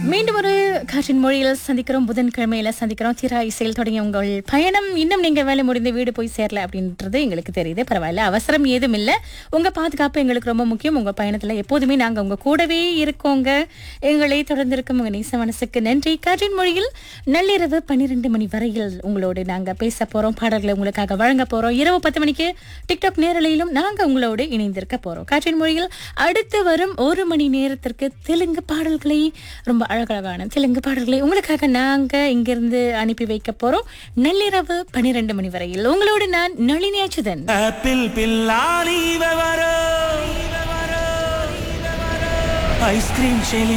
மீண்டும் ஒரு காற்றின் மொழியில் சந்திக்கிறோம் புதன்கிழமையில சந்திக்கிறோம் திரா இசையில் தொடங்கிய உங்கள் பயணம் இன்னும் நீங்க வேலை முடிந்து வீடு போய் சேரல அப்படின்றது எங்களுக்கு தெரியுது பரவாயில்ல அவசரம் ஏதும் இல்ல உங்க பாதுகாப்பு எங்களுக்கு ரொம்ப முக்கியம் உங்க பயணத்துல எப்போதுமே நாங்க உங்க கூடவே இருக்கோங்க எங்களை தொடர்ந்து இருக்கும் உங்க நேச மனசுக்கு நன்றி காற்றின் மொழியில் நள்ளிரவு பன்னிரெண்டு மணி வரையில் உங்களோடு நாங்க பேச போறோம் பாடல்களை உங்களுக்காக வழங்க போறோம் இரவு பத்து மணிக்கு டிக்டாக் நேரலையிலும் நாங்க உங்களோடு இணைந்திருக்க போறோம் காற்றின் மொழியில் அடுத்து வரும் ஒரு மணி நேரத்திற்கு தெலுங்கு பாடல்களை ரொம்ப அழகழகான தெலுங்கு பாடல்களை உங்களுக்காக நாங்க இங்கிருந்து அனுப்பி வைக்க போறோம் நள்ளிரவு பன்னிரெண்டு மணி வரையில் உங்களோடு நான் நளினி அச்சுதன் ஆப்பிள் பில்லானி வரோ ஐஸ்கிரீம் செலி